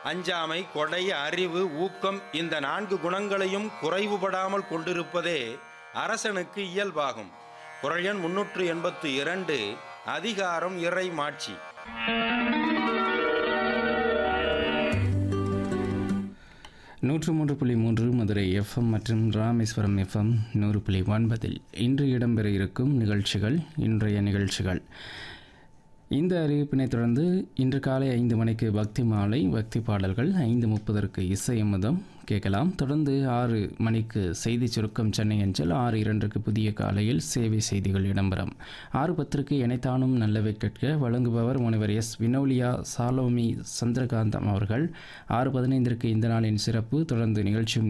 அஞ்சாமை கொடை அறிவு ஊக்கம் இந்த நான்கு குணங்களையும் குறைவுபடாமல் கொண்டிருப்பதே அரசனுக்கு இயல்பாகும் குரல் எண் முன்னூற்று எண்பத்து இரண்டு அதிகாரம் இறை மாட்சி நூற்று மூன்று புள்ளி மூன்று மதுரை எஃப்எம் மற்றும் ராமேஸ்வரம் எஃப்எம் நூறு புள்ளி ஒன்பதில் இன்று இடம்பெற இருக்கும் நிகழ்ச்சிகள் இன்றைய நிகழ்ச்சிகள் இந்த அறிவிப்பினை தொடர்ந்து இன்று காலை ஐந்து மணிக்கு பக்தி மாலை பக்தி பாடல்கள் ஐந்து முப்பதற்கு இசை அமுதம் கேட்கலாம் தொடர்ந்து ஆறு மணிக்கு செய்தி சுருக்கம் சென்னை அஞ்சல் ஆறு இரண்டுக்கு புதிய காலையில் சேவை செய்திகள் இடம்பெறும் ஆறு பத்திற்கு இணைத்தானும் நல்லவை கேட்க வழங்குபவர் முனைவர் எஸ் வினோலியா சாலோமி சந்திரகாந்தம் அவர்கள் ஆறு பதினைந்திற்கு இந்த நாளின் சிறப்பு தொடர்ந்து நிகழ்ச்சி